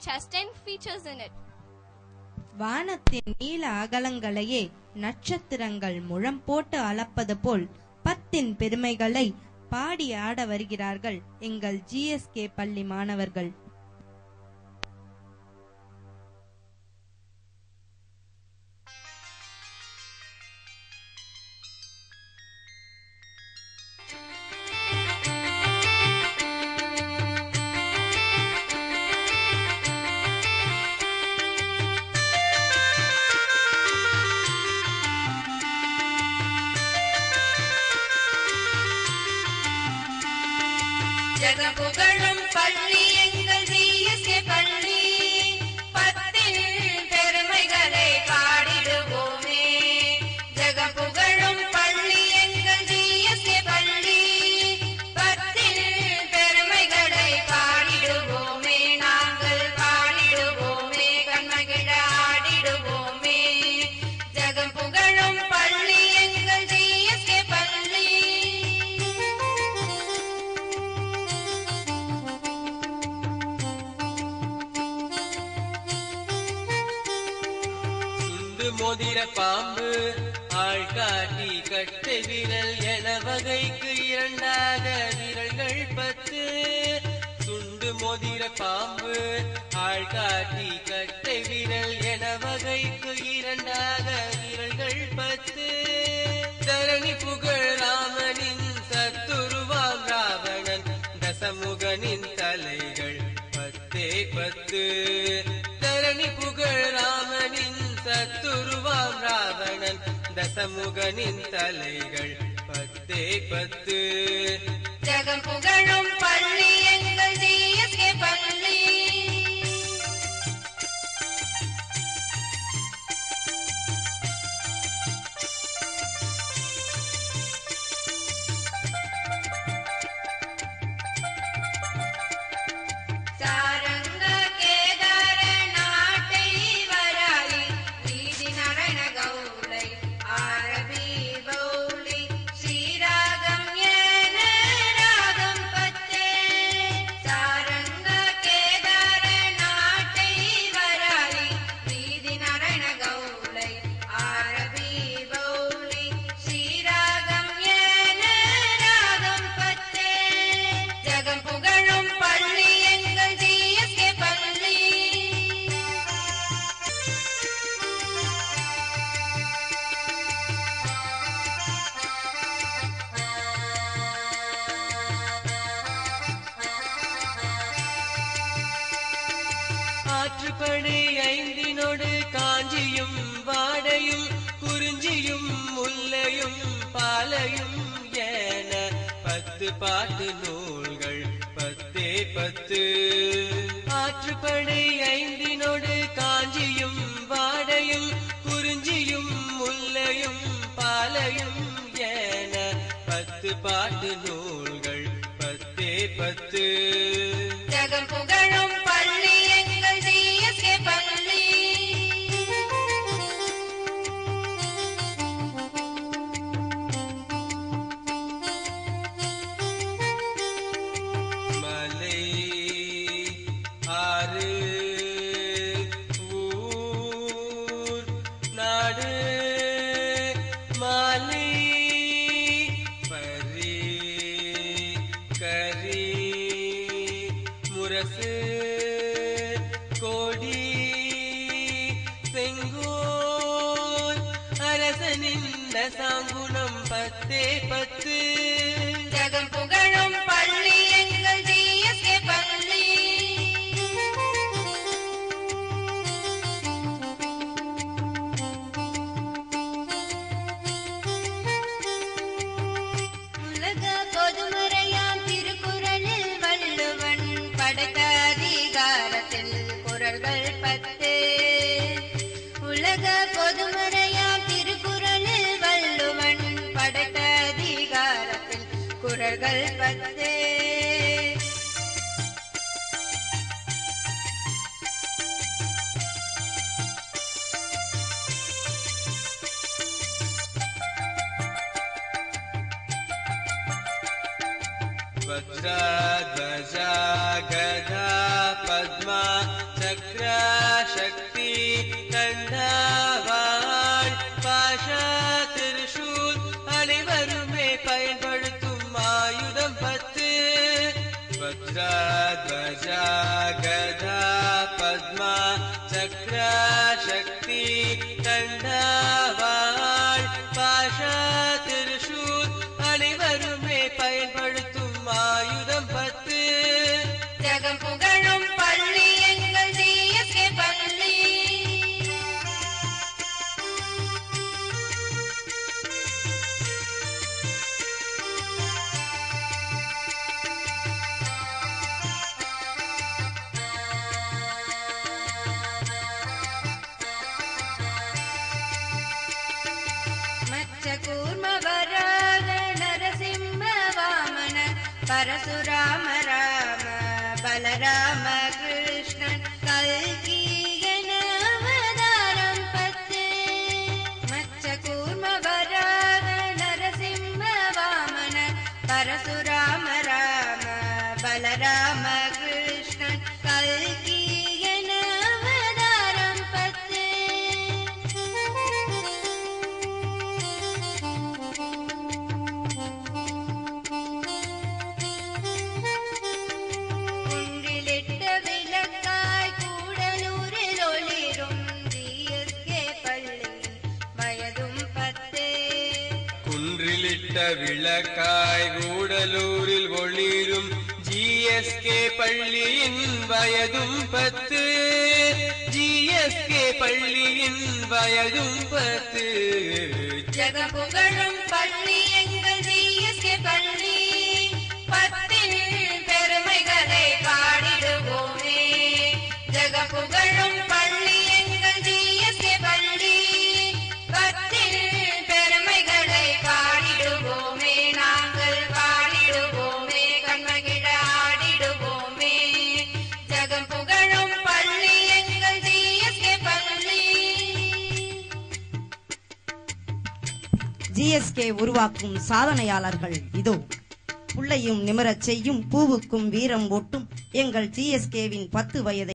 which has ten features in it. வானத்தின் நீல அகலங்களையே நட்சத்திரங்கள் முழம் போட்டு அளப்பது போல் பத்தின் பெருமைகளை பாடி ஆட வருகிறார்கள் எங்கள் ஜிஎஸ்கே பள்ளி மாணவர்கள் ஜகபுகழும் பள்ளி எங்கள் ஜிஎஸ்கே பள்ளி பத்தின் பெருமைகளை பாடிடுவோமே ஜகபுகழும் பள்ளி எங்கள் ஜிஎஸ்கே பள்ளி பத்தின் பெருமைகளை பாடிடுவோமே நாங்கள் பாடிடுவோமே கண்மகிழ ஆடிடுவோமே ஜகம் புகழும் பள்ளி எங்கள் ஜிஎஸ்கே பள்ளி சுண்டு மோதிர பாம்பு ஆள்காட்டி கட்டை விரல் என வகைக்கு இரண்டாக விரல்கள் பத்து சுண்டு மோதிர பாம்பு ஆள்காட்டி கட்டை விரல் என வகைக்கு இரண்டாக விரல்கள் பத்து தரணி புகழ் ராமனின் சத்துருவாம் ராவணன் தசமுகனின் தலைகள் பத்தே பத்து தரணி புகழ் ராமனின் சத்துருவாம் ராவணன் தசமுகனின் தலைகள் பத்தே பத்து ஜகம் புகழும் பள்ளி எங்கள் ஜிஎஸ்கே பள்ளி சாரங்க கேதார நாட்டை வராயி வீதி நரண கௌளை ஆரபி பௌளி ஸ்ரீராகம் என ராகம் பத்தே சாரங்க கேதார நாட்டை வராயி வீதி நரண கௌளை ஆரபி பௌளி ஸ்ரீராகம் என ராகம் பத்தே ஜகம் புகழும் பள்ளி எங்கள் ஜிஎஸ்கே பள்ளி ஆற்றுப்படை ஐந்தினோடு காஞ்சியும் வாடையும் குறிஞ்சியும் முல்லையும் பாலையும் என பத்து பாட்டு நூல்கள் பத்தே பத்து ஆற்றுப்படை ஐந்தினோடு காஞ்சியும் வாடையும் குறிஞ்சியும் முல்லையும் பாலையும் என பத்து பாட்டு நூல்கள் பத்தே பத்து ஜகம் புகழும் பள்ளி எங்கள் ஜிஎஸ்கே பள்ளி மலை ஆறு ஊர் நாடு மாலை பரி கரி முரசு கோடி செங்கோல் அரசனின் சாங்குணம் பத்தே பத்து ஜகம் புகழும் பள்ளி எங்கள் ஜிஎஸ்கே பள்ளி உலக பொதுமறையாம் திருக்குறளில் வள்ளுவன் படைத்த அதிகாரத்தில் குறள்கள் பத்து உலக பொதுமறையாம் திருக்குறளில் வள்ளுவன் படைத்த அதிகாரத்தில் குறள்கள் பத்து वज्रध्वजा गदा पद्मा சக்ராசக்தி கண்டாவாள் பாஷா திருஷூல் அனைவருமே பயன்படுத்தும் ஆயுதம் பத்து வஜ்ராத்வஜா கதா பத்மா சக்ராசக்தி கண்டாவாள் பாஷா திருஷூல் அனைவருமே பயன்படுத்தும் ஆயுதம் பத்து ஜகம் புகழும் பள்ளி எங்கள் ஜிஎஸ்கே பள்ளி மச்ச கூர்ம வராக நரசிம்ம வாமன பரசுராம ராம பலராம கிருஷ்ணன் கல்கி என அவதாரம் பத்து மச்ச கூர்ம வராக நரசிம்ம வாமன பரசுராம ராம பலராம கிருஷ்ணன் கல்கி என அவதாரம் பத்து குன்றிலிட்ட விளக்காய் கூடலூரில் ஒளிரும் ஜிஎஸ்கே பள்ளி வயதும் பத்து குன்றிலிட்ட விளக்காய் கூடலூரில் ஒளிரும் ஜிஎஸ்கே பள்ளியின் வயதும் பத்து ஜிஎஸ்கே பள்ளியின் வயதும் பத்து ஜகபுகழும் பள்ளி எங்கள் ஜிஎஸ்கே பள்ளி பத்தின் பெருமைகளை பாடிடுவோமே ஜகபுகழும் பள்ளி எங்கள் ஜிஎஸ்கே பள்ளி பத்தின் பெருமைகளை பாடிடுவோமே நாங்கள் பாடிடுவோமே கண்மகிழ ஆடிடுவோமே ஜகம் புகழும் பள்ளி எங்கள் ஜிஎஸ்கே பள்ளி ஜிஎஸ்கே உருவாக்கும் சாதனையாளர்கள் இதோ புள்ளையும் நிமிரச் செய்யும் பூவுக்கும் வீரம் ஓட்டும் எங்கள் ஜிஎஸ்கேவின் பத்து வயதை